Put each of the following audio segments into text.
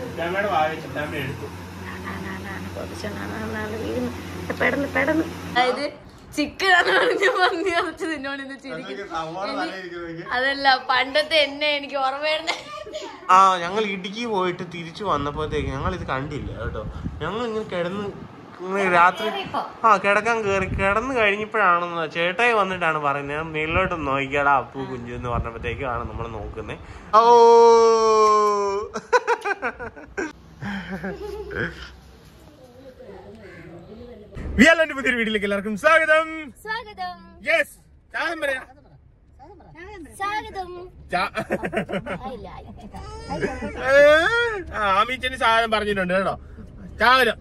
ചിറ്റാമ്മയുടെ വാവ ചിറ്റാമ്മ എടുത്തു പെടന്ന് പെടന്ന് അതായത് ചിക്കനാണ് പറഞ്ഞ പന്നി കുറച്ച് നിന്നോട് ഇന്ന് ചിരിക്കും അതല്ല പണ്ടത്തെ എന്നെ എനിക്ക് ഓർമ്മയുണ്ട് ആ ഞങ്ങൾ ഇടുക്കി പോയിട്ട് തിരിച്ചു വന്നപ്പോഴത്തേക്ക് ഞങ്ങൾ ഇത് കണ്ടില്ല കേട്ടോ ഞങ്ങൾ ഇങ്ങനെ കിടന്ന് ഇങ്ങനെ രാത്രി ആ കിടക്കാൻ കയറി കിടന്ന് കഴിഞ്ഞപ്പോഴാണെന്ന് ചേട്ടായി വന്നിട്ടാണ് പറയുന്നത് ഞാൻ മേളിലോട്ട് നോക്കിയാടാ അപ്പു കുഞ്ചു എന്ന് പറഞ്ഞപ്പോഴത്തേക്കാണ് നമ്മൾ നോക്കുന്നത് ഓ വിയാലന്റെ പുതിയൊരു വീട്ടിലേക്ക് എല്ലാവർക്കും സ്വാഗതം സ്വാഗതം യെസ് ചാഹം പറയാ സ്വാഗതം ചാ- ഇല്ല ആ ആമീച്ചന് സാധനം പറഞ്ഞിട്ടുണ്ട് കേട്ടോ ചാവരം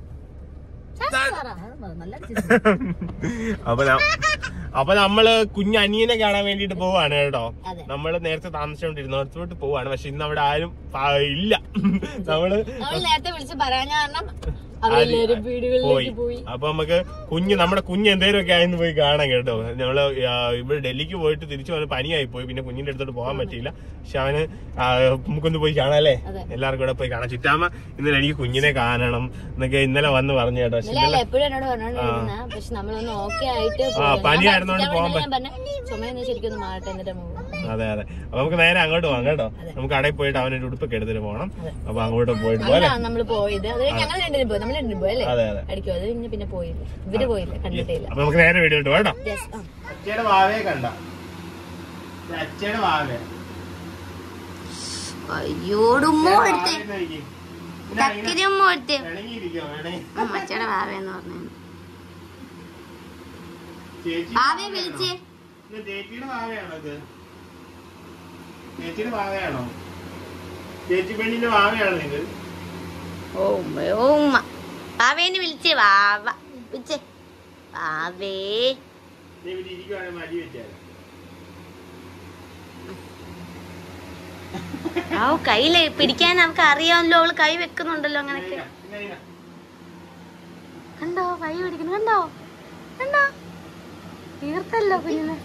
അപ്പൊ ന- അപ്പൊ നമ്മള് കുഞ്ഞ് അനിയനെ കാണാൻ വേണ്ടിട്ട് പോവാണ് കേട്ടോ അതെ. നമ്മള് നേരത്തെ താമസിച്ചോണ്ടിരുന്നിടത്തോട്ട് പോവാണ് പക്ഷെ ഇന്ന് അവിടെ ആരും പ- ഇല്ല നമ്മള് നമ്മൾ നേരത്തെ വിളിച്ച് പറയാൻ കാരണം ആര് അവരെല്ലാരും പോയി വീടുകളിലേക്ക് പോയി അപ്പൊ നമുക്ക് കുഞ്ഞ് നമ്മുടെ കുഞ്ഞ് എന്തേലും ഒക്കെ ആയിരുന്നു പോയി കാണാൻ കേട്ടോ ഞങ്ങള് ആ, ഇവിടെ ഡൽഹിക്ക് പോയിട്ട് തിരിച്ചു വന്ന് പനിയായി പോയി പിന്നെ കുഞ്ഞിന്റെ അടുത്തോട്ട് പോകാൻ പറ്റിയില്ല പക്ഷെ അവന് ആ, നമുക്കൊന്ന് പോയി കാണാല്ലേ അതെ. എല്ലാവർക്കും കൂടെ പോയി കാണാം ചിറ്റാമ്മ ഇന്നലെ എനിക്ക് കുഞ്ഞിനെ കാണണം എന്നൊക്കെ ഇന്നലെ വന്ന് പറഞ്ഞു കേട്ടോ പക്ഷെ ഇന്നലെ ഇന്നലെ എപ്പോഴും എന്നോട് പറഞ്ഞോണ്ടിരുന്ന പക്ഷെ നമ്മളൊന്ന് ഓക്കെ ആയിട്ട് ആ, പനി ആയിരുന്നോണ്ട് പോകാൻ ഞാൻ പറഞ്ഞു ചുമയൊന്ന് ശരിക്കും ഒന്ന് മാറട്ടെ എന്നിട്ട് പോകും അതെ അതെ അപ്പൊ നമുക്ക് നേരെ അങ്ങോട്ട് പോകാം കേട്ടോ നമുക്ക് കടയിൽ പോയിട്ട് അവനൊരു ഉടുപ്പൊക്കെ എടുത്തിട്ട് പോകണം അപ്പൊ അങ്ങോട്ട് പോയിട്ട് പോലെ അതാണ് നമ്മൾ പോയത് അത് കഴിഞ്ഞ് ഞങ്ങൾ രണ്ടുപേരും പോയി നമ്മൾ രണ്ടുപേരും പോയി അല്ലേ അതെ അതെ അടിക്കും അത് കഴിഞ്ഞ് പിന്നെ പോയില്ല ഇവര് പോയില്ല കണ്ടിട്ടില്ല അപ്പൊ നമുക്ക് നേരെ വീഡിയോ കേട്ടോ Yes, ആ. അച്ഛയുടെ വാവയെ കണ്ട അച്ഛയുടെ വാവേ അയ്യോടുമ്മോ എടുത്തേ ചക്കിരിയമ്മോ എടുത്തേ ഇണങ്ങിയിരിക്കോ വേണേ അമ്മച്ചയുടെ വാവയെന്ന് പറഞ്ഞു ചേച്ചി വാവയെ വിളിച്ചേ ഇത് ചേച്ചിയുടെ വാവയാണോ ഇത് ചേച്ചിയുടെ വാവയാണോ ചേച്ചി പെണ്ണിന്റെ വാവയാണോ ഇത് ഓ ഉമ്മ ഓ ഉമ്മ വാവേനെ വിളിച്ചേ വാവ വിളിച്ചേ വാവേ നീ ഇവിടെ ഇരിക്കുവാണെങ്കിൽ മടി വെച്ചാൽ ആ കയ്യില് പിടിക്കാൻ നമുക്ക് അറിയാമല്ലോ അവള് കൈ വെക്കുന്നുണ്ടല്ലോ അങ്ങനൊക്കെ കണ്ടോ കൈ പിടിക്കുന്നു കണ്ടോ കണ്ടോ തീർത്തല്ലോ കുഞ്ഞിന്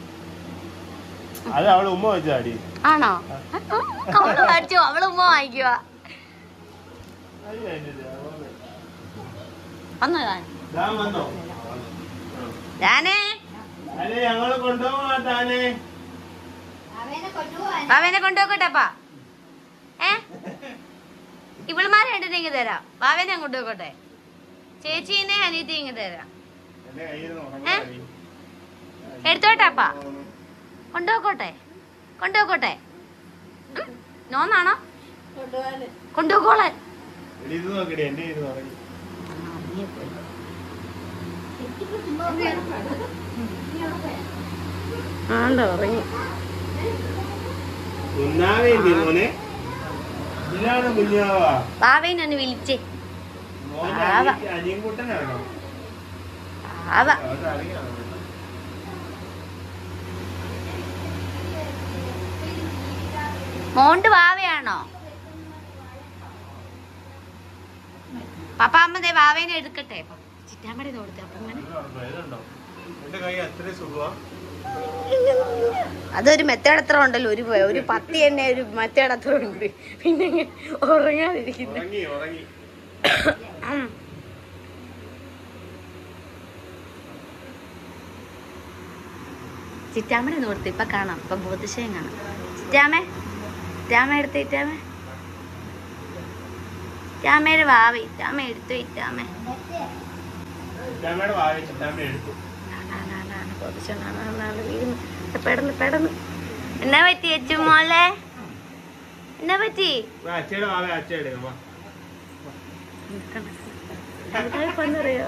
അത് അവള് ഉമ്മ വെച്ചാടി ആണോ അവള് വായിച്ചു അവള് ഉമ്മ വായിക്കുക വന്നതാ ഞാൻ വന്നോ ഞാനേ അല്ലെ ഞങ്ങള് കൊണ്ടുപോകാ താനേ വാവേനെ കൊണ്ടുപോക്കോട്ടെപ്പാ ഏ ഇവളുമാരെ രണ്ടിനെങ്കിൽ തരാം വാവേനെ കൊണ്ടുപോക്കോട്ടെ ചേച്ചീനെ അനിയത്തി ഇങ്ങ് തരാം എന്റെ കയ്യിൽ നിന്ന് ഏ? ഉറങ്ങാടി. എടുത്തോട്ടെപ്പാ കൊണ്ടുപോക്കോട്ടെ കൊണ്ടുപോക്കോട്ടെ ഉം? നോന്നാണോ കൊണ്ടുപോക്കോളാൻ എടി, ഇത് നോക്കടി എന്റെ ഇത് ഉറങ്ങി ആണ്ടോ ഉറങ്ങി കുഞ്ഞാവേ എന്തി മോനെ ഇതിലാണ് കുഞ്ഞാവാ വാവേനെ ഒന്ന് വിളിച്ചേ മോന്റെ ആവാ. അനിയ- അനിയൻകുട്ടനാണോ ആവ അതറിയാം മോണ്ട് വാവയാണോ പപ്പാമ്മ വാവേനെ എടുക്കട്ടെ ചിറ്റാമ്പടി കൊടുത്തേ അപ്പൊ അങ്ങനെ ഇതുണ്ടോ എന്റെ കൈ അത്രയും സുഖമാ അതൊരു മെത്തേഡ് അത്ര ഉണ്ടല്ലോ ഒരു ഒരു പത്തി തന്നെ ഒരു മെത്തേഡ് അത്ര ഉണ്ട് പിന്നെ ഇങ്ങനെ ഉറങ്ങാതിരിക്കുന്ന ഉറങ്ങി ഉറങ്ങി ചിറ്റാമ്മനെ ഒന്ന് കൊടുത്ത് ഇപ്പൊ കാണാം ഇപ്പൊ ബോധശയം കാണാം ചിറ്റാമേ ചിറ്റാമ എടുത്ത് ഇറ്റാമേ ചിറ്റാമയുടെ വാവ ഇറ്റാമ എടുത്തു ഇറ്റാമേ ചിറ്റാമ്മയുടെ വാവ ചിറ്റാമ്മ എടുത്തു ബോധശയം കാണാൻ വീഴുന്നു പെടന്ന് പെടന്ന് എന്നാ പറ്റി അച്ചു മോളെ എന്നാ പറ്റി വാ, അച്ഛയുടെ വാവ അച്ഛ എടുക്കാം വാ. പന്നറിയോ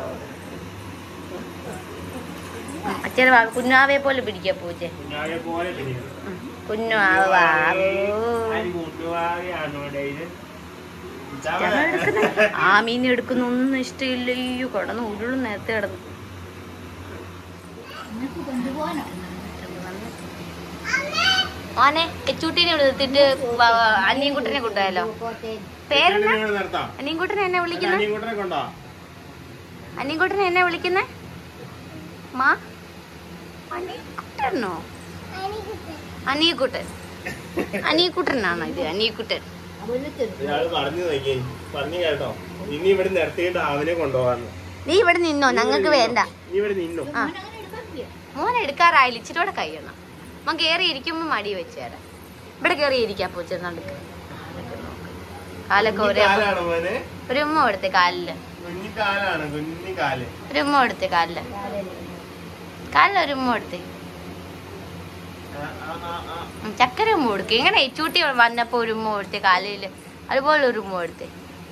അച്ഛനെ വാവ കുഞ്ഞാവയെ പോലെ പിടിക്കാ പൂച്ചെ കുഞ്ഞാവയെ പോലെ പിടിക്കണം. കുഞ്ഞു ആവ വാവോ ആര് കുഞ്ഞുവാവയാണോ ഡേ ഇത്? ചിറ്റാമ്മ എടുക്കുന്നെ. ആ മീൻ എടുക്കുന്ന ഒന്നും ഇഷ്ടമില്ല അയ്യോ കിടന്ന് ഉരുളും നേരത്തെ കിടന്നു ഓനെ കെച്ചൂട്ടിനെ ഇവിടെ നിർത്തിട്ട് അനിയൻകുട്ടനെ കൊണ്ടുപോയാലോ പേരെന്താ കുഞ്ഞിനെ ഇവിടെ നിർത്താം. അനിയൻകുട്ടനെ എന്നെ വിളിക്കുന്നത് അനിയൻകുട്ടനെ കൊണ്ടോ? അനിയൻകുട്ടനെ എന്നെ വിളിക്കുന്നേ മാ അനിയൻകുട്ടനോ അനിയക്കുട്ടൻ അനിയക്കുട്ടനാണോ ഇത് അനിയക്കുട്ടൻ ഇയാള് പറഞ്ഞു നോക്കി പറഞ്ഞു കേട്ടോ ഇനി ഇവിടെ നിർത്തിയിട്ട് അവനെ കൊണ്ടുപോകാന്ന് നീ ഇവിടെ നിന്നോ ഞങ്ങൾക്ക് വേണ്ട നീ ഇവിടെ നിന്നു ആ മോൻ എടുക്കാറായില്ല ഇച്ചിരി കൂടെ കഴിയണം മോൻ കേറി ഇരിക്കുമ്പോ മടി വെച്ചേരാ ഇവിടെ കേറി ഇരിക്കാ പൂച്ച നടുക്ക് കാലൊക്കെ ഒരേ കാലാണ് മോനെ ഒരു ഉമ്മ കൊടുത്തേ കാലില് കുഞ്ഞി കാലാണ് കുഞ്ഞി കാല് ഒരു ഉമ്മ കൊടുത്തേ കാലില് കാലിൽ ഒരു ഉമ്മ കൊടുത്തേ ആ, ആ, ആ, ആ. ഉം, ചക്കര ഉമ്മ കൊടുക്കുക ഇങ്ങനെ ചൂട്ടി വന്നപ്പോ ഒരു ഉമ്മ കൊടുത്തേ കാലില് അതുപോലെ ഒരു ഉമ്മ കൊടുത്തേ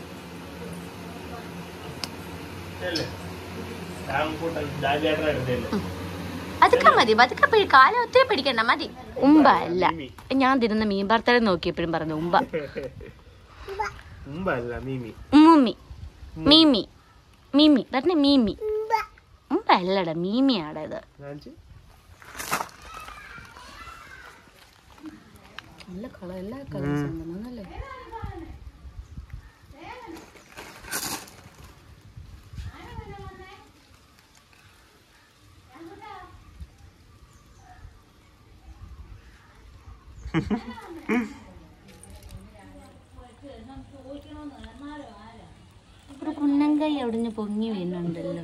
ചെല്ല്. രാംകൂട്ടൻ ജാലിയേട്ടനെ അടുത്തല്ലേ അതൊക്കെ മതി അതൊക്കെ പിടി കാലം ഒത്തിരി പിടിക്കണ്ട മതി ഉമ്പ അല്ല ഞാൻ തിരുന്ന മീൻ ഭർത്താവ് നോക്കിയപ്പോഴും പറഞ്ഞു ഉമ്പ മുമ്പല്ല മീമി ഉമ്മുമ്മി മീമി മീമി പറഞ്ഞ മീമി ഉമ്പ അല്ലടാ മീമിയാടാ ഇത് കാണിച്ച്. നല്ല കളർ എല്ലാ കളേഴ്സും നല്ലേ ഒരു കുന്നങ്കൈ അവിടുന്ന് പൊങ്ങി വീണുണ്ടല്ലോ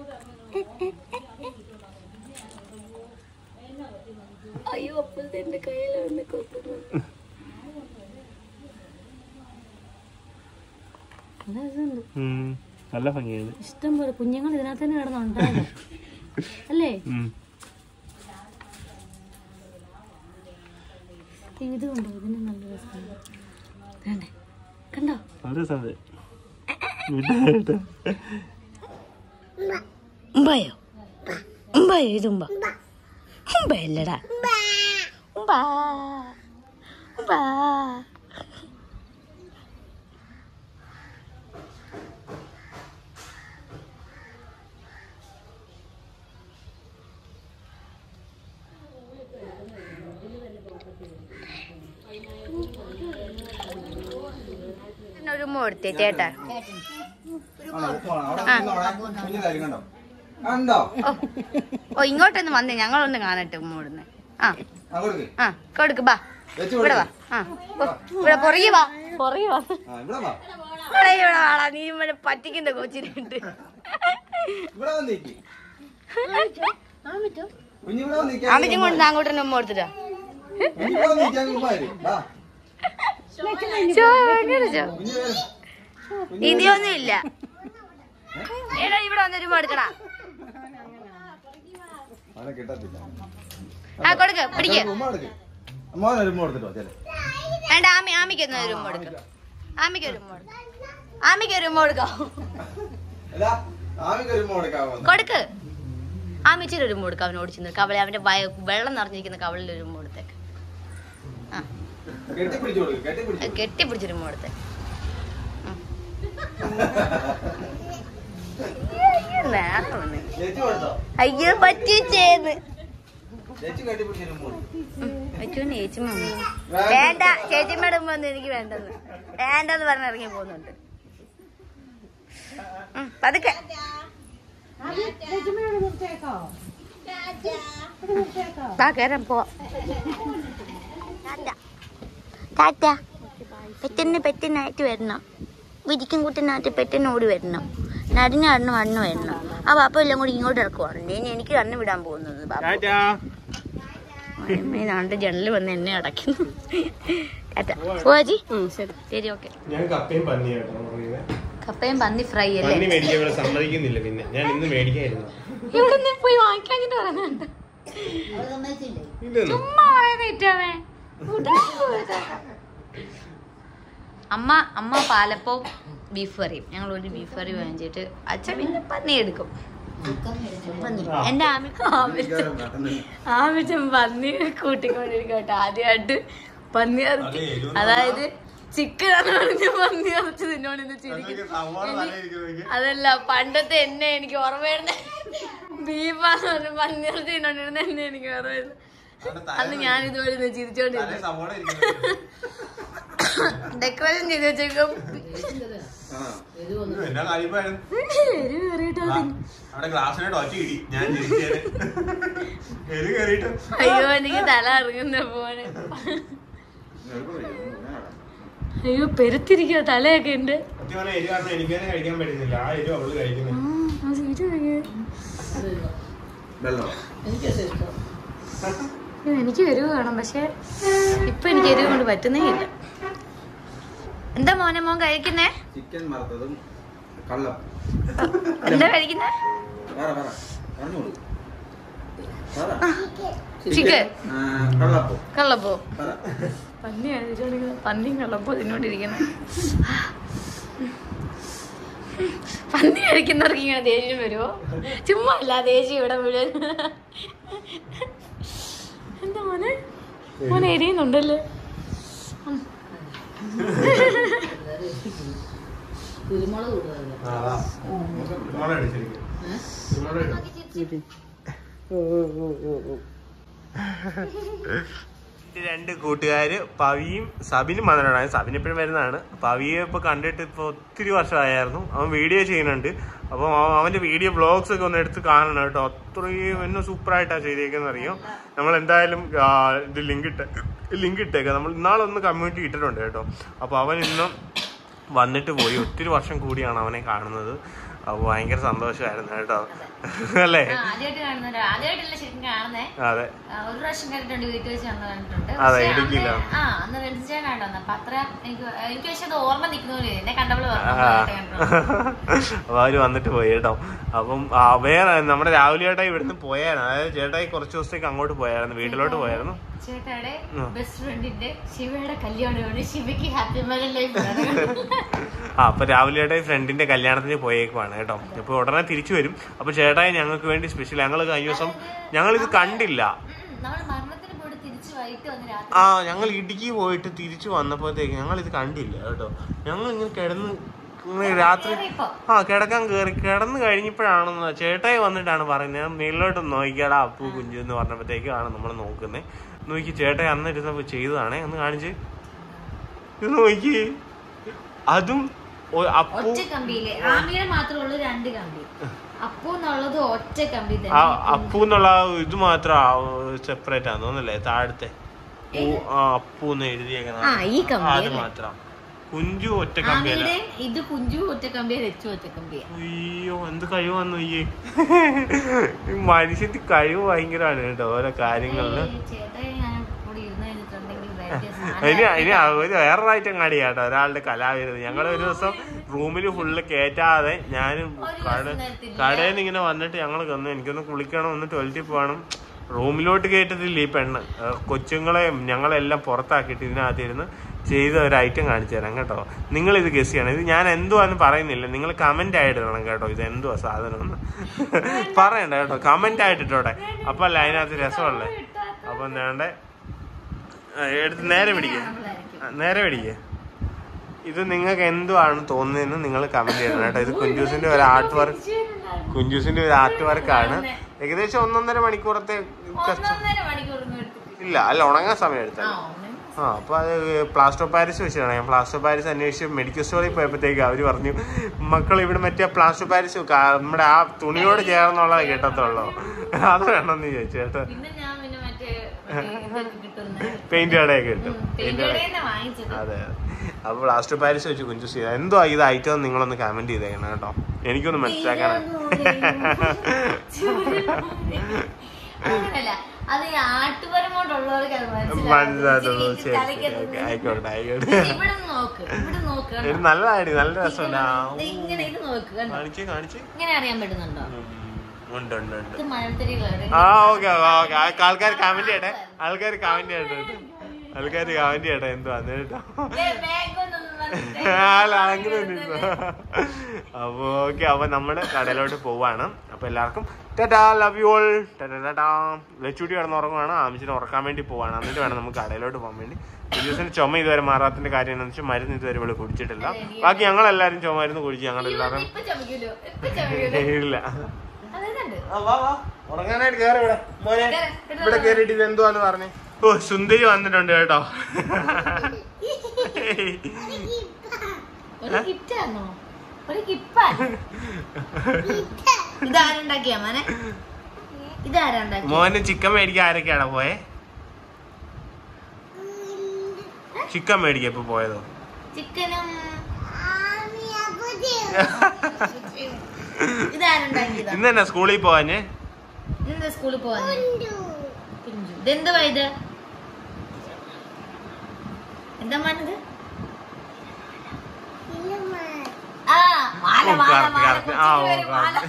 അയ്യോ അപ്പോഴത്തെ എന്റെ കയ്യിൽ വന്ന് കൊത്തുന്നു നല്ല രസമുണ്ട്. ഉം. നല്ല ഭംഗിയാണ് ഇഷ്ടം പോലെ കുഞ്ഞുങ്ങൾ ഇതിനകത്ത് തന്നെ കിടന്നുണ്ടാകും അല്ലേ ഉം. ഇത് കണ്ടോ ഇതിന് നല്ല രസമുണ്ട് വേണ്ടേ കണ്ടോ നല്ല രസമുണ്ട് വിട്ടോ, വിട്ടോ. ഉമ്പായോ ഉമ്പായോ ഇത് ഉമ്പ ഉമ്പയല്ലടാ ഉമ്പാ ഉമ്പാ ഒരു കൊടുത്തേ ചേട്ടാ കണ്ടോ കണ്ടോ ഓ ഓ ഇങ്ങോട്ടൊന്ന് വന്നേ ഞങ്ങളൊന്ന് കാണട്ടെ ഉമ്മോടുന്ന് ആ അങ്ങോട്ട് ആ കൊടുക്ക് ബാ വെച്ച് ഇവിടെ വാ ആ ഓ, ഇവിടെ പുറകെ വാ പുറകെ വാ ആ ഇവിടെ വാ ഇവിടെ ഇവിടെ വാടാ നീ ഇവിടെ പറ്റിക്കുന്ന കൊച്ചിനുണ്ട് ഇവിടെ വന്നിക്ക് കുഞ്ഞു ഇവിടെ വന്നിക്കാൻ അമ്മച്ചും കൊണ്ട് അങ്ങോട്ട് തന്നെ ഉമ്മ കൊടുത്തിട്ടാ കുഞ്ഞു ഇവിടെ വന്നിക്കാൻ ഉമ്മാര് വാ ചോ, അങ്ങനെ ചോ. കുഞ്ഞു വരൂ. ഇനിയൊന്നും ഇല്ല എടാ ഇവിടെ വന്നൊരു ഉമ്മ എടുക്കടാ അവനെ കിട്ടത്തില്ല ആ കൊടുക്ക് പിടിക്ക് ഉമ്മ എടുക്ക് മോനൊരു ഉമ്മ കൊടുത്തിട്ടോ ചെല്ലേ വേണ്ട ആമി ആമിക്ക് എന്നാ ഒരു ഉമ്മ കൊടുക്ക് ആമിക്ക് ഒരു ഉമ്മ കൊടുക്ക ആമിക്ക് ഒരു ഉമ്മ കൊടുക്കാം അല്ല ആമിക്ക് ഒരു ഉമ്മ കൊടുക്കാമോ കൊടുക്ക് ആമിച്ചിരി ഒരു ഉമ്മ കൊടുക്കാം അവന് ഓടിച്ചു കവളെ അവന്റെ വയ- വെള്ളം നിറഞ്ഞിരിക്കുന്ന കവളിൽ ഒരു ഉമ്മ കൊടുത്തേക്ക് ആ കെട്ടിപ്പിടിച്ചു കൊടുക്ക് കെട്ടിപ്പിടിച്ചു അത് കെട്ടിപ്പിടിച്ചൊരു ഉമ്മ കൊടുത്തേ നേരം വന്ന്. ചേച്ചി കൊടുത്തോ അയ്യോ പറ്റിച്ചേന്ന് ചേച്ചി കെട്ടിപ്പിടിച്ചൊരു ഉമ്മ കൊടുക്ക്. അച്ഛൻ ചേച്ചിമ്മ വന്നു. വേണ്ട ചേച്ചിമ്മയുടെ ഉമ്മ ഒന്നും എനിക്ക് വേണ്ടെന്ന് വേണ്ടെന്ന് പറഞ്ഞ് ഇറങ്ങി പോകുന്നുണ്ട് ഉം, പതുക്കെ വാ കേറാൻ പോവാം ടാറ്റ പെറ്റിന് പെറ്റിനായിട്ട് വരണം വിരിക്കും കുട്ടിനായിട്ട് പെറ്റിന് ഓടി വരണം നടിഞ്ഞ അണ്ണു അണ്ണു വരണം ആ പാപ്പ എല്ലാം കൂടി ഇങ്ങോട്ട് ഇറക്കുവാണ് ഇനി എനിക്ക് അണ്ണു വിടാൻ പോകുന്നത് പാപ്പ ടാറ്റാ. നാണ്ട് ജനലിൽ വന്ന് എന്നെ അടയ്ക്കുന്നു ടാറ്റ പോവാജി ശരി ഓക്കെ ഞാൻ കപ്പയും പന്നി കേട്ടോ പറയുന്നത്. കപ്പയും പന്നി ഫ്രൈ അല്ലേ പന്നി മേടിക്കാൻ ഇവിടെ സമ്മതിക്കുന്നില്ല പിന്നെ ഞാൻ ഇന്ന് മേടിക്കായിരുന്നു ഇവിടെ നിന്ന് പോയി വാങ്ങിക്കാഞ്ഞിട്ട് പറയുന്നുണ്ട് ഇതൊന്നും ചുമ്മാ പറയുന്നേറ്റാവേ അമ്മ അമ്മ പാലപ്പവും ബീഫ് കറിയും ഞങ്ങൾ ഒരു ബീഫ് കറി വാങ്ങിച്ചിട്ട് അച്ഛൻ പിന്നെ പന്നി എടുക്കും പന്നി എന്റെ ആമിക്ക് ആവശ്യം ആവശ്യം പന്നി കൂട്ടിക്കൊണ്ടിരിക്കും കേട്ടോ ആദ്യമായിട്ട് പന്നി ഇറച്ചി അതായത് ചിക്കൻ ആണ് പറഞ്ഞ പന്നി ഇറച്ചി തിന്നോണ്ട് ഇന്ന് ചിരിക്കും അതല്ല പണ്ടത്തെ എന്നെ എനിക്ക് ഓർമ്മയുണ്ട് ബീഫാന്ന് പറഞ്ഞ പന്നി ഇറച്ചി തിന്നോണ്ടിരുന്ന എന്നെ എനിക്ക് ഓർമ്മയുണ്ട് അന്ന് ഞാൻ ഇതുപോലെ ഇരുന്ന് ചിരിച്ചോണ്ടിരുന്നു ഡെക്കറേഷൻ ചെയ്ത് വെച്ചേക്കും എന്നാ കാര്യമായിരുന്നു എരിവ് കയറിയിട്ടോ അവിടെ ഗ്ലാസ്സിനോട് ഒറ്റ ഇടി ഞാൻ ജനിച്ചേനെ എരി കയറിയിട്ട് അയ്യോ എനിക്ക് തല ഇറങ്ങുന്ന പോലെ അയ്യോ പെരുത്തിരിക്കുക തലയൊക്കെ ഉണ്ട് സത്യം പറഞ്ഞാൽ എരി കാരണം എനിക്ക് തന്നെ കഴിക്കാൻ പറ്റുന്നില്ല ആ എരി അവള് ആ, കഴിക്കുന്നത് ആ സീറ്റ് കഴിക്ക്. വെള്ളം അയ്യോ, എനിക്ക് എരിവ് വേണം പക്ഷെ ഇപ്പൊ എനിക്ക് എരിവ് കൊണ്ട് പറ്റുന്നേ ഇല്ല എന്താ മോനെ മോൻ കഴിക്കുന്നേ ചിക്കൻ വറുത്തതും കള്ളം എന്താ കഴിക്കുന്നേ പറ പറ പറഞ്ഞോളൂ പറ ചിക്കൻ ആ, കള്ളപ്പോ കള്ളപ്പോ പറ പന്നിയാണ് ഇതിനോട് പന്നിയും കള്ളപ്പോ തിന്നോണ്ടിരിക്കുന്നത് പന്നി കഴിക്കുന്നവർക്ക് ഇങ്ങനെ ദേഷ്യം വരുമോ ചുമ്മാ അല്ല ദേഷ്യം ഇവിടെ മുഴുവൻ എന്താ മോനെ മോനെ എരിയുന്നുണ്ടല്ലേ കുരുമുളക് കൂടുതലല്ലേ രണ്ട് കൂട്ടുകാര് പവിയും സബിനും വന്നിട്ടുണ്ടായിരുന്നു സബിൻ എപ്പോഴും വരുന്നതാണ് പവിയെ ഇപ്പൊ കണ്ടിട്ട് ഇപ്പൊ ഒത്തിരി വർഷമായിരുന്നു അവൻ വീഡിയോ ചെയ്യുന്നുണ്ട് അപ്പൊ അവ- അവന്റെ വീഡിയോ വ്ളോഗ്സ് ഒക്കെ ഒന്ന് എടുത്ത് കാണണം കേട്ടോ അത്രയും എന്നെ സൂപ്പർ ആയിട്ടാ ചെയ്തേക്കെന്ന് അറിയാം നമ്മൾ എന്തായാലും ആ, ഇത് ലിങ്ക് ഇട്ട ലിങ്ക് ഇട്ടേക്കാം നമ്മൾ ഇന്നാളൊന്ന് കമ്മ്യൂണിറ്റി ഇട്ടിട്ടുണ്ട് കേട്ടോ അപ്പൊ അവൻ ഇന്നും വന്നിട്ട് പോയി ഒത്തിരി വർഷം കൂടിയാണ് അവനെ കാണുന്നത് അപ്പൊ ഭയങ്കര സന്തോഷമായിരുന്നു കേട്ടോ അല്ലേ ആദ്യമായിട്ട് കാണുന്നുണ്ട് ആദ്യമായിട്ടല്ല ശരിക്കും കാണുന്നേ അതെ ആ, ഒരു പ്രാവശ്യം കണ്ടിട്ടുണ്ട് വീട്ടിൽ വെച്ച് അന്ന് കണ്ടിട്ടുണ്ട് അതെ, പക്ഷേ ഇടുക്കിയിലാ. അന്ന് ആ അന്ന് വെളിച്ചാൻ കണ്ടു അപ്പൊ അത്ര എനിക്ക് എനിക്ക് പക്ഷെ അത് ഓർമ്മ നിൽക്കുന്ന പോലെ എന്നെ കണ്ടപ്പോൾ ആ. അപ്പൊ അവര് വന്നിട്ട് പോയി കേട്ടോ അപ്പം ആ, വേറെ നമ്മുടെ രാവിലെ ചേട്ടാ ഇവിടുന്ന് പോയായിരുന്നു അതായത് ചേട്ടായി കുറച്ച് ദിവസത്തേക്ക് അങ്ങോട്ട് പോയായിരുന്നു വീട്ടിലോട്ട് പോയായിരുന്നു ചേട്ടായുടെ ഉം. ബെസ്റ്റ് ഫ്രണ്ടിന്റെ ശിവയുടെ കല്യാണമാണ് ശിവയ്ക്ക് ഹാപ്പി മാരേജ് ലൈഫ് ആ അപ്പൊ രാവിലെ ചേട്ടായി ഫ്രണ്ടിന്റെ കല്യാണത്തിന് പോയേക്കുവാണ് കേട്ടോ അപ്പൊ ഉടനെ തിരിച്ചു വരും അപ്പൊ ചേട്ടായി ഞങ്ങൾക്ക് വേണ്ടി സ്പെഷ്യൽ ഞങ്ങൾ കഴിഞ്ഞ ദിവസം ഞങ്ങൾ ഇത് കണ്ടില്ല നമ്മൾ മരണത്തിന് പോയിട്ട് തിരിച്ചു വൈകിട്ട് വന്ന് രാത്രി ആ ഞങ്ങൾ ഇടുക്കി പോയിട്ട് തിരിച്ചു വന്നപ്പോഴത്തേക്ക് ഞങ്ങൾ ഇത് കണ്ടില്ല കേട്ടോ ഞങ്ങൾ ഇങ്ങനെ കിടന്ന് ഇങ്ങനെ രാത്രി കേറിയപ്പോ. ആ കിടക്കാൻ കയറി കിടന്ന് കഴിഞ്ഞപ്പോഴാണെന്ന് ചേട്ടായി വന്നിട്ടാണ് പറയുന്നത് ഞാൻ മേളിലോട്ട് നോക്കിയാടാ അപ്പു കുഞ്ചു എന്ന് പറഞ്ഞപ്പോഴത്തേക്കാണ് നമ്മൾ നോക്കുന്നത് നോക്കി ചേട്ടായി അന്ന് ഇരുന്നപ്പോ ചെയ്തതാണേ ഒന്ന് കാണിച്ച് ഇത് നോക്കി അതും ഒ- അപ്പു ഒറ്റ കമ്പിയില് ആമിയുടെ മാത്രമേ ഉള്ളൂ രണ്ട് കമ്പി അപ്പോ എന്നുള്ളത് ഒറ്റ കമ്പി ആ തന്നെ അപ്പു എന്നുള്ള ആ ഇത് മാത്രം സെപ്പറേറ്റ് ആണെന്ന് തോന്നല്ലേ താഴത്തെ ഊ- ആ അപ്പു എന്ന് എഴുതിയേക്കുന്നത് ആ, ഈ കമ്പി അത് അല്ലേ? മാത്രം കുഞ്ചു ഒറ്റ കമ്പിയല്ല ആമിയുടെ ഇത് കുഞ്ചു ഒറ്റ കമ്പിയാ ലച്ചു ഒറ്റ കമ്പിയാ അയ്യോ എന്ത് കഴിവാന്ന് ഈ മനുഷ്യന്റെ കഴിവ് ഭയങ്കരമാണ് കേട്ടോ ഓരോ കാര്യങ്ങളില് ഏയ് ചേട്ടായി ഞാൻ കൂടി ഇരുന്ന് കഴിഞ്ഞിട്ടുണ്ടെങ്കിൽ ഭയങ്കര ഇനി സാധനം ഇനി ഒരു വേറെ ഐറ്റം കാണിയാട്ടോ ഒരാളുടെ കലാവിരുത് ഞങ്ങൾ ഒരു ദിവസം റൂമിൽ ഫുള്ള് കേറ്റാതെ ഞാനും കട നിർത്തില്ല. കടയിൽ നിന്ന് ഇങ്ങനെ വന്നിട്ട് ഞങ്ങൾ വന്നു എനിക്കൊന്ന് കുളിക്കണം ഒന്ന് ടോയ്ലറ്റിൽ പോകണം റൂമിലോട്ട് കയറ്റത്തില്ല ഈ പെണ്ണ് ഏഹ് കൊച്ചുങ്ങളെയും ഞങ്ങളെല്ലാം പുറത്താക്കിയിട്ട് ഇതിനകത്ത് ഇരുന്ന് ചെയ്ത ഒരു ഐറ്റം കാണിച്ചു തരാം കേട്ടോ നിങ്ങൾ ഇത് ഗസ് ചെയ്യണം ഇത് ഞാൻ എന്തുവാന്ന് പറയുന്നില്ല നിങ്ങൾ കമന്റ് ആയിട്ട് ഇടണം കേട്ടോ ഇത് എന്തുവാ സാധനം എന്ന് പറയണ്ട കേട്ടോ കമന്റ് ആയിട്ട് ഇട്ടോടെ അപ്പൊ അല്ല അതിനകത്ത് രസമുള്ളേ അപ്പൊ വേണ്ട എടുത്ത് നേരെ പിടിക്കുക നേരെ പിടിക്കുക ഇത് നിങ്ങൾക്ക് എന്തുവാണ് തോന്നുന്നതെന്ന് നിങ്ങൾ കമന്റ് ചെയ്യണം കേട്ടോ ഇത് കുഞ്ചൂസിന്റെ ഒരു ആർട്ട് വർക്ക് കുഞ്ചൂസിന്റെ ഒരു ആർട്ട് വർക്കാണ് ഏകദേശം ഒന്നൊന്നര മണിക്കൂറത്തെ കഷ്ട- ഒന്നൊന്നര മണിക്കൂറൊന്നും എടുത്തിട്ടില്ല ഇല്ല അല്ല ഉണങ്ങാൻ സമയം എടുത്തത് ആ, ഒന്ന് ആ അപ്പൊ അത് പ്ലാസ്റ്റർ ഓഫ് പാരീസ് വെച്ചാണ് ഞാൻ പ്ലാസ്റ്റർ ഓഫ് പാരീസ് അന്വേഷിച്ച് മെഡിക്കൽ സ്റ്റോറിൽ പോയപ്പോഴത്തേക്ക് അവര് പറഞ്ഞു മക്കൾ ഇവിടെ മറ്റേ പ്ലാസ്റ്റർ ഓഫ് പാരീസ് കാ- നമ്മുടെ ആ തുണിയോട് ചേർന്നുള്ളത് കിട്ടത്തുള്ളൂ അത് വേണമെന്ന് ചോദിച്ചു കേട്ടോ പിന്നെ ഞാൻ പിന്നെ മറ്റേ മറ്റേ ഇതൊക്കെ കിട്ടുന്ന പെയിന്റ് കടയൊക്കെ കിട്ടും പെയിന്റ് കട പെയിന്റേന്ന് വാങ്ങിച്ചത് അതെ അപ്പൊ പ്ലാസ്റ്റർ ഓഫ് പാരീസ് വെച്ച് കുഞ്ചു ചെയ്ത എന്തോ ഇത് ഐറ്റം നിങ്ങളൊന്ന് കമന്റ് ചെയ്തേക്കണം കേട്ടോ എനിക്കൊന്ന് മനസ്സിലാക്കണം അങ്ങനല്ല അത് ഈ ആട്ടുപരമോട്ടുള്ളവർക്ക് അത് മനസ്സിലാകും മനസ്സിലാവും ശരി ശരി ഓക്കെ ആയിക്കോട്ടെ ആയിക്കോട്ടെ ഇവിടെ നോക്ക് ഇവിടെ നോക്ക് കണ്ടോ? ഇത് നല്ലതായിട്ട് നല്ല രസമുണ്ട് ആ, ഇത് ഇങ്ങനെ ഇത് നോക്ക് കണ്ടോ കാണിച്ച് കാണിച്ച് ഇങ്ങനെ അറിയാൻ പറ്റുന്നുണ്ടോ ഉം, ഉണ്ട് ഉണ്ട് ഉണ്ട് ഇത് മഴത്തരികളാണ് ആ ഓക്കെ ഓക്കെ ആൾക്കാർ കമന്റ് ചെയ്യട്ടെ ആൾക്കാർ കമന്റ് ചെയ്യട്ടെ കേട്ടോ. ആൾക്കാർ കമന്റ് ചെയ്യട്ടെ എന്തുവാന്ന് കേട്ടോ അല്ല അങ്ങനെ ഒന്നും അപ്പൊ ഓക്കെ അപ്പൊ നമ്മള് കടയിലോട്ട് പോവാണ് അപ്പൊ എല്ലാവർക്കും tata love you all tata Lachootty കിടന്ന് ഉറങ്ങുവാണ് ആമിച്ചിനെ ഉറക്കാൻ വേണ്ടി പോവാണ് എന്നിട്ട് വേണം നമുക്ക് കടയിലോട്ട് പോകാൻ വേണ്ടി ഒരു ദിവസം ചുമ ഇതുവരെ മാറാത്തിന്റെ കാര്യം എന്താണെന്ന് വെച്ചാൽ മരുന്ന് ഇതുവരെ ഇവിടെ കുടിച്ചിട്ടില്ല ബാക്കി ഞങ്ങൾ എല്ലാവരും ചുമ മരുന്ന് കുടിച്ച് ഞങ്ങളുടെ എല്ലാവരും ഇപ്പൊ ചമയ്ക്കൂലോ ഇപ്പൊ ചമയ്ക്കൂലോ ഇല്ല അതെന്നുണ്ട് ആ, വാ, വാ. ഉറങ്ങാനായിട്ട് കേറി ഇവിടെ മോനെ ഇവിടെ കേറിയിട്ട് ഇത് എന്തുവാന്ന് പറഞ്ഞേ ഓ സുന്ദരി വന്നിട്ടുണ്ട് കേട്ടോ ഒരു കിറ്റാണോ ഒരു കിപ്പാ ഇതാരുണ്ടാക്കിയ മോനെ ഇതാരുണ്ടാക്കി മോന് ചിക്കൻ മേടിക്കാൻ ആരൊക്കെയാടാ പോയെ ചിക്കൻ മേടിക്കാൻ ഇപ്പൊ പോയതോ ചിക്കനും ഇതാരുണ്ടാക്കിയതാ ഇന്ന് തന്നെ സ്കൂളിൽ പോവാഞ്ഞേ ഇന്ന് സ്കൂളിൽ പോവാൻ ഇതെന്ത് ഇത് എന്താ മണത് ആ മാല ഓ, മാല കറക്റ്റ്, മാല കറക്റ്റ്. ആ, ഓ, കൊച്ചിന് പേര് മാല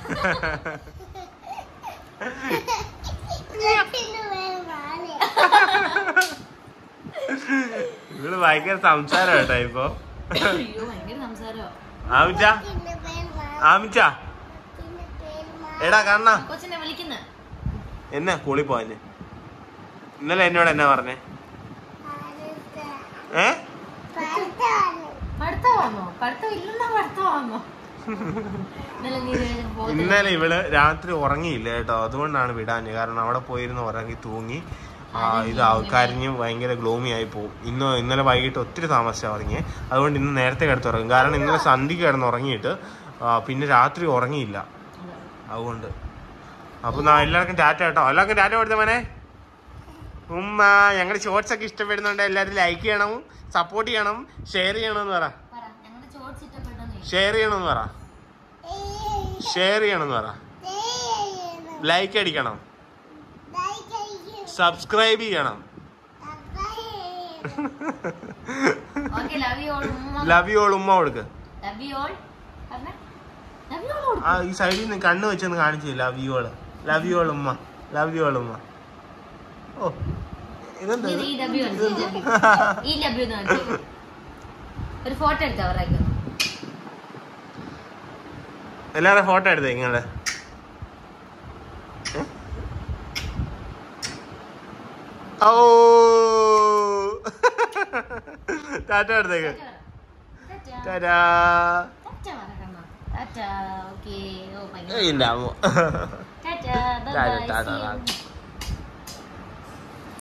ഇവള് ഭയങ്കര സംസാരം കേട്ടോ ഇപ്പൊ അയ്യോ ഭയങ്കര സംസാരോ ആമിച്ച ആമിച്ച എടാ കണ്ണ കൊച്ചിനെ വിളിക്കുന്ന എന്നാ സ്കൂളിൽ പോവാഞ്ഞേ ഇന്നലെ എന്നോട് എന്നാ പറഞ്ഞേ ഏ പഠിത്തമാണോ പഠിത്തം ഇല്ലെന്നാ പഠിത്തമാണോ ഇന്നലെ നീ പോകത്തില്ല. ഇന്നലെ ഇവള് രാത്രി ഉറങ്ങിയില്ല കേട്ടോ അതുകൊണ്ടാണ് വിടാഞ്ഞ് കാരണം അവിടെ പോയിരുന്ന് ഉറങ്ങി തൂങ്ങി ആ, ഇത് കരിഞ്ഞ് ഭയങ്കര ഗ്ലോമി ആയി പോകും ഇന്ന് ഇന്നലെ വൈകിട്ട് ഒത്തിരി താമസിച്ചാണ് ഉറങ്ങിയത് അതുകൊണ്ട് ഇന്ന് നേരത്തെ കിടത്തുറങ്ങും കാരണം ഇന്നലെ സന്ധ്യക്ക് കിടന്ന് ഉറങ്ങിയിട്ട് ആ, പിന്നെ രാത്രി ഉറങ്ങിയില്ല അതുകൊണ്ട് അപ്പൊ നാ എല്ലാവർക്കും ടാറ്റ കേട്ടോ എല്ലാവർക്കും ടാറ്റ കൊടുത്ത മോനെ ഉമ്മ ഞങ്ങളുടെ ഷോർട്സ് ഒക്കെ ഇഷ്ടപ്പെടുന്നുണ്ട് എല്ലാവരും ലൈക്ക് ചെയ്യണം സപ്പോർട്ട് ചെയ്യണം ഷെയർ ചെയ്യണമെന്ന് പറ പറ ഞങ്ങളുടെ ചോദിച്ച് ഇഷ്ടപ്പെട്ടെന്ന് ചോദിച്ചു. ഷെയർ ചെയ്യണമെന്ന് പറ ഷെയർ ചെയ്യണമെന്ന് പറ ലൈക്ക് അടിക്കണം സബ്സ്ക്രൈബ് ചെയ്യണം ഓക്കെ ലവ് യു ഓൾ ഉമ്മ ലവ് യു ഓൾ ഉമ്മ കൊടുക്ക് ലവ് യു ഓൾ പറഞ്ഞേ ലവ് യു ഓൾ ആ ഈ സൈഡിൽ നിന്ന് കണ്ണ് വെച്ചൊന്ന് കാണിച്ചു love you all love you all ഉമ്മ ലവ് യു ഓൾ ഉമ്മ ഓ ഇതെന്താ ഈ ഡബ്ല്യു ഈ ഡബ്ല്യു ഒരു ഫോട്ടോ എടുത്താ അവരായിരുന്നു എല്ലാവരും ഫോട്ടോ എടുത്തേ നിങ്ങളുടെ ഓ ടാറ്റ എടുത്തേക്ക് ടാറ്റാ ഓക്കെ ഓ ഭയങ്കര ഇല്ല അമ്മ tata tata bye tata bye Tata